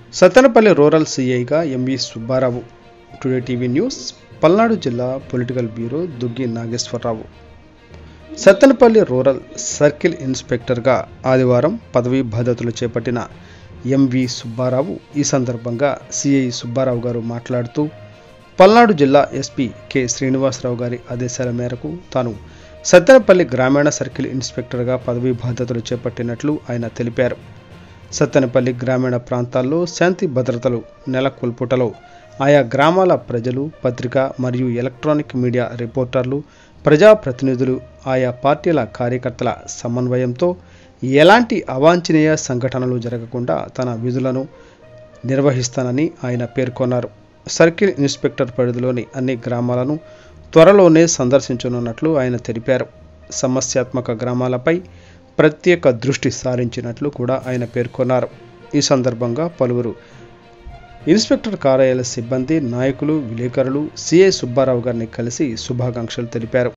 Sattenapalli rural సీఐగా M V Subbarao today TV news Palnadu జిల్లా political bureau Duggi Nageswararao Sattenapalli rural circle ఇన్స్పెక్టర్గా ఆదివారం పదవీ బాధ్యతలు చేపట్టిన ఎంవి సుబ్బారావు ఈ సందర్భంగా సిఐ సుబ్బారావు గారు మాట్లాడుతూ పల్నాడు జిల్లా ఎస్పీ కె శ్రీనివాసరావు గారి ఆదేశాల మేరకు తాను సత్తెనపల్లి గ్రామీణ సర్కిల్ ఇన్స్పెక్టర్గా పదవీ బాధ్యతలు చేపట్టినట్లు ఆయన తెలిపారు సత్తెనపల్లి గ్రామీణ ప్రాంతాల్లో శాంతి భద్రతలు నెలకొల్పుటలో ఆయా గ్రామాల ప్రజలు పత్రిక మరియు ఎలక్ట్రానిక్ మీడియా రిపోర్టర్లు ప్రజాప్రతినిధులు ఆయా పార్టీల కార్యకర్తల సమన్వయంతో ఎలాంటి అవాంఛనీయ సంఘటనలు జరగకుండా తన విధులను నిర్వహిస్తానని ఆయన పేర్కొన్నారు సర్కిల్ ఇన్స్పెక్టర్ పరిధిలోని అన్ని గ్రామాలను త్వరలోనే సందర్శించనున్నట్లు ఆయన తెలిపారు సమస్యాత్మక గ్రామాలపై ప్రత్యేక దృష్టి సారించినట్లు కూడా ఆయన పేర్కొన్నారు ఈ సందర్భంగా పలువురు ఇన్స్పెక్టర్ కార్యాలయ సిబ్బంది నాయకులు విలేకరులు సిఐ సుబ్బారావు గారిని కలిసి శుభాకాంక్షలు తెలిపారు